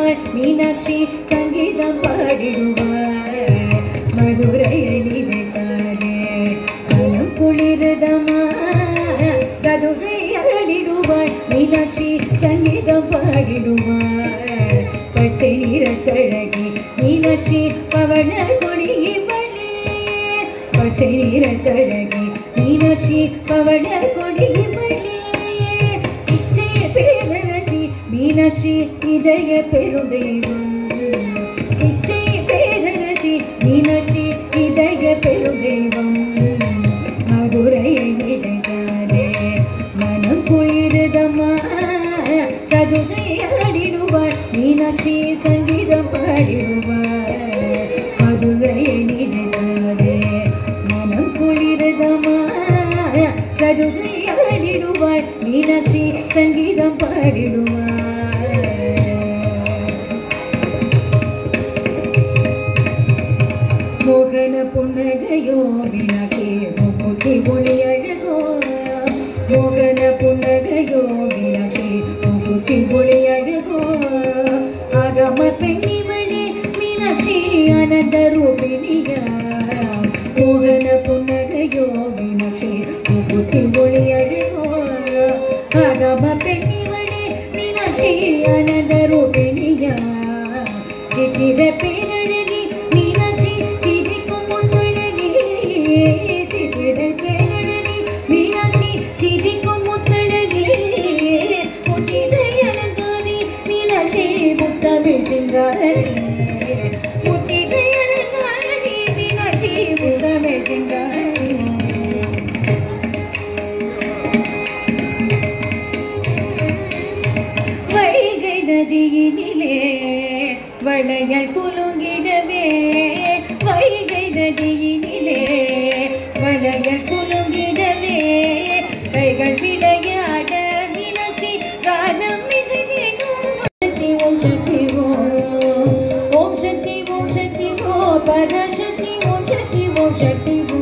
பாடிடுவாள் மீனாட்சி சங்கீதம் பாடிடுவாள் மதுரையை நினைத்தாலே மனம் குளிரதமா சதுரை அடிடுவாள் மீனாட்சி சங்கீதம் பாடிடுவாள் பச்சை நிறக்கழகி மீனாட்சி பவன கொடியிவளே பச்சை நிறக்கழகி மீனாட்சி பவன கொடியிவளே இச்சைய பேரரசி மீனாட்சி இதய பெருதெய்வம் இச்சைய பேரரசி மீனாட்சி இதய பெருதெய்வம் மதுரையை நினைத்தாலே மனம் குளிருதம்மா சதுரை ஆடிடுவாள் மீனாட்சி சங்கீதம் பாடிடுவாள் மதுரையை நினைத்தாலே மனம் குளிருதம்மா சதுரை ஆடிடுவாள் மீனாட்சி சங்கீதம் பாடிடுவாள் மோகன புன்னகையோ மீனாட்சி முக்குத்தி ஒளி அழகோ மோகன புன்னகையோ மீனாட்சி முக்குத்தி ஒளி அழகோ ஆகம பெண்ணிவளே மீனாட்சி அனந்த ரூபிணியா மோகன புன்னகையோ மீனாட்சி முக்குத்தி ஒளி அழகோ ஆகம பெண்ணிவளே மீனாட்சி அனந்த ரூபிணியா சித்திர பேரழகி மீனாட்சி சிரிக்கும் முத்தழகி சித்திர பேரழகி மீனாட்சி சிரிக்கும் முத்தழகி முத்திரை அலங்காரி மீனாட்சி முத்தமிழ் சிங்காரி முத்திரை அலங்காரி மீனாட்சி முத்தமிழ் சிங்காரி வைகை நதியினிலே வளையல் குலுங்கிடவே வைகை நதியினிலே வளையல் குலுங்கிடவே கைகள் விளையாட மீனாட்சி காலம் இசைத்திடும் ஓம் சக்தி ஓம் ஓம் சக்தி ஓம் சக்தி ஓ பராசக்தி ஓம் சக்தி ஓம் சக்தி ஓம்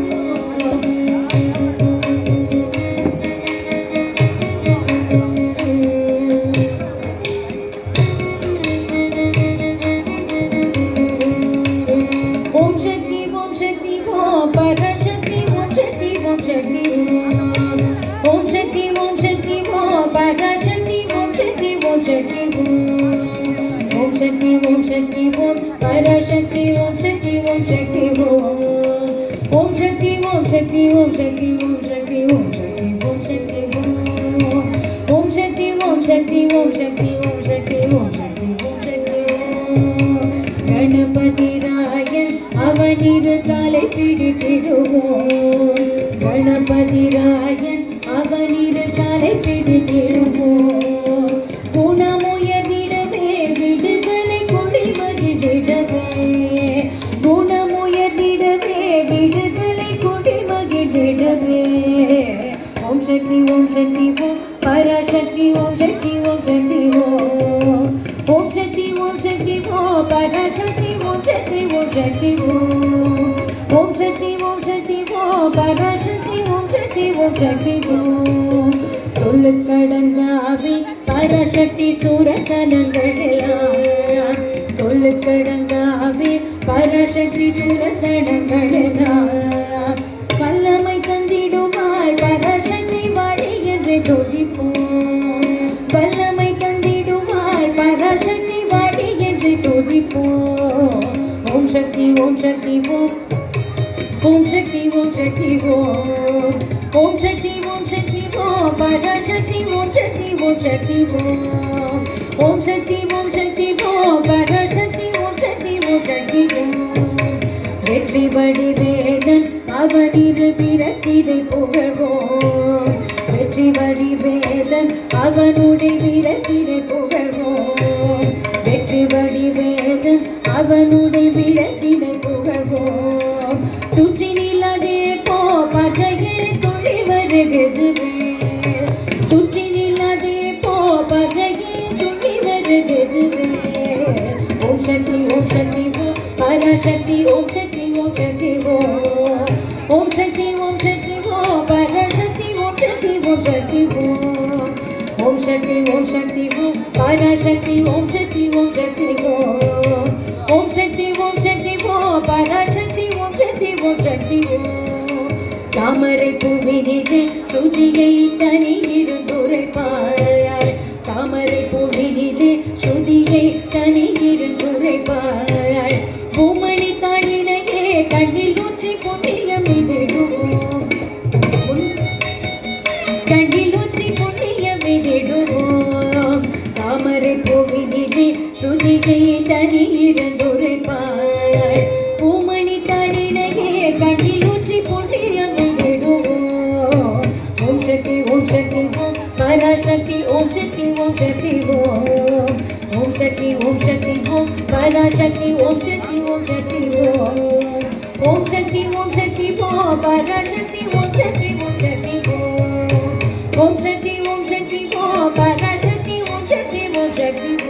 ஓம் சக்தி ஓம் சக்தி ஓம் பராசக்தி ஓம் சக்தி ஓம் சக்தி ஓம் ஓம் சக்தி ஓம் சக்தி ஓம் பராசக்தி ஓம் சக்தி ஓம் சக்தி ஓம் ஓம் சக்தி ஓம் சக்தி ஓம் பராசக்தி ஓம் சக்தி ஓம் சக்தி ஓம் ஓம் சக்தி ஓம் சக்தி ஓம் சக்தி ஓம் சக்தி ஓம் சக்தி ஓம் சக்தி ஓம் ஓம் சக்தி ஓம் சக்தி ஓம் சக்தி ஓம் சக்தி ஓம் சக்தி ஓம் சக்தி ஓம் கணபதி ராயன் அவனிரு காலை பிடித்திடுவோம் கணபதி ராயன் அவனிரு காலை பிடித்திடுவோம் குணமுயர்ந்திடவே விடுதலை கொடி மகிழ்ந்திடவே குணமுயர்ந்திடவே விடுதலை கொடி மகிழ்ந்திடவே ஓம் சக்தி ஓம் சக்தி ஓம் பராசக்தி ஓம் சக்தி ஓம் சக்தி ஓம் ஓம் சக்தி ஓம் சக்தி ஓம் பராசக்தி ஓம் சக்தி ஓம் சக்தி ஓம் ஓம் சக்தி ஓம் சக்தி ஓம் பராசக்தி ஓம் சக்தி ஓம் சக்தி ஓம் சொல்லு கடங்காவி பராசக்தி சூரத்தனங்களெல்லாம் சொல்லு கடங்காவி பராசக்தி சூரத்தனங்களெல்லாம் வல்லமை தந்திடுவாள் பராசக்தி வாழி என்று துடிப்போம் வல்லமை தந்திடுவாள் பராசக்தி வாழி என்று துடிப்போம் ஓம் சக்தி ஓம் சக்தி ஓம் ஓம் சக்தி ஓம் சக்தி ஓம் ஓம் சக்தி ஓம் சக்தி ஓம் பராசக்தி ஓம் சக்தி ஓம் சக்தி ஓம் ஓம் சக்தி ஓம் சக்தி ஓம் பராசக்தி ஓம் சக்தி ஓம் சக்தி ஓம் வெற்றி வடிவேலன் அவனிரு பிறத்திரை புகழ்வோம் வெற்றி வடிவேலன் அவனுடைய பிறத்திரை புகழ்வோம் வெற்றி வடிவேலன் அவனுடைய பிறத்திரை புகழ்வோம் சுற்றி நிலதே போ பகையே துளி வருகிறதுவே சுற்றி நிலதே போ பகையே துளி வருகிறதுவே ஓம் சக்தி ஓம் சக்தி ஓம் பராசக்தி ஓம் சக்தி ஓம் சக்தி ஓம் ஓம் சக்தி ஓம் சக்தி ஓம் பராசக்தி ஓம் சக்தி ஓம் சக்தி ஓம் ஓம் சக்தி ஓம் சக்தி ஓம் பராசக்தி ஓம் சக்தி ஓம் சக்தி ஓம் ஓம் சக்தி ஓம் சக்தி ஓம் பராசக்தி ஓம் சக்தி ஓம் சக்தி ஓம் தாமரை பூவினிலே சுதியை தனி இருந்துரைப்பாள் தாமரை பூவினிலே சுதியை தனி இருந்துரைப்பாள் பூமணி தாளினையே கண்ணில் ஊற்றி புண்ணியம் மிதிடுவோம் கண்ணில் ஊற்றி புண்ணியம் மிதிடுவோம் தாமரை பூவினிலே சுதியை தனி இருந்துரைப்பாள் பூமணி தாளினையே கண்ணில் ஊற்றி புண்ணியம் மிதிடுவோம் ஓம் சக்தி ஓம் சக்தி ஓம் பராசக்தி ஓம் சக்தி ஓம் சக்தி ஓம் ஓம் சக்தி ஓம் சக்தி ஓம் பராசக்தி ஓம் சக்தி ஓம் சக்தி ஓம் ஓம் சக்தி ஓம் சக்தி ஓம் பராசக்தி ஓம் சக்தி ஓம் சக்தி ஓம் ஓம் சக்தி ஓம் சக்தி ஓம் பராசக்தி ஓம் சக்தி ஓம் சக்தி ஓம்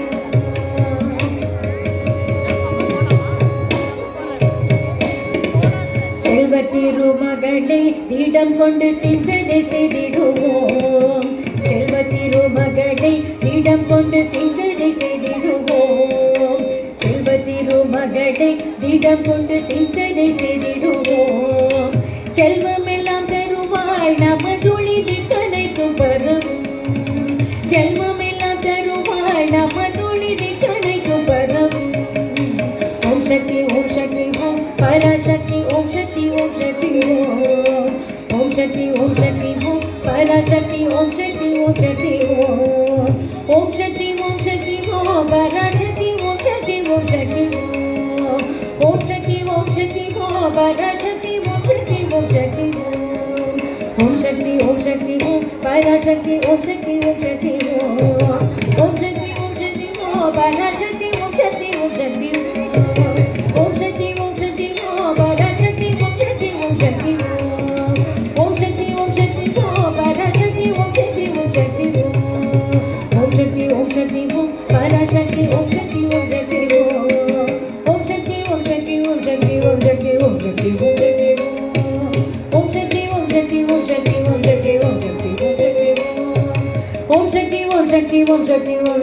செல்வத்திருமகளை திடம் கொண்டு சிந்தனை செய்திடுவோம் செல்வத்திருமகளை திடம் கொண்டு சிந்தனை செய்திடுவோம் செல்வத்திருமகளை திடம் கொண்டு சிந்தனை செய்திடுவோம் செல்வமெல்லாம் தருவாய் நமதுளி திக்கனைக்கும் பரும் செல்வமெல்லாம் தருவாய் நமதுளி திக்கனைக்கும் பரும் ஓம் சக்தி ஓம் சக்தி ஓம் பராசக்தி ஓம் சக்தி ஓம் சக்தி ஓம் ஓம் சக்தி ஓம் சக்தி ஓம் பராசக்தி ஓம் சக்தி ஓம் சக்தி ஓம் ஓம் சக்தி ஓம் சக்தி ஓம் பராசக்தி ஓம் சக்தி ஓம் சக்தி ஓம் ஓம் சக்தி ஓம் சக்தி ஓம் பராசக்தி ஓம் சக்தி ஓம் சக்தி ஓம் ஓம் சக்தி ஓம் சக்தி ஓம் பராசக்தி ஓம் சக்தி ஓம் சக்தி ஓம் ஓம் சக்தி ஓம் சக்தி ஓம் பராசக்தி ஓம் சக்தி ஓம் சக்தி ஓம் ஓம் சக்தி ஓம் சக்தி ஓம் பராசக்தி ஓம் சக்தி ஓம் சக்தி ஓம் ஓம் சக்தி ஓம் சக்தி ஓம் பராசக்தி ஓம் சக்தி ஓம் சக்தி ஓம் ஓம் சக்தி ஓம் சக்தி ஓம் பராசக்தி ஓம் சக்தி ஓம் சக்தி ஓம் ஓம் சக்தி ஓம் சக்தி ஓம் சக்தி ஓம் சக்தி ஓம் சக்தி ஓம் சக்தி ஓம் ஓம் சக்தி ஓம் சக்தி ஓம் சக்தி ஓம் சக்தி ஓம் சக்தி ஓம் சக்தி ஓம் ஓம் சக்தி ஓம் சக்தி ஓம் சக்தி ஓம்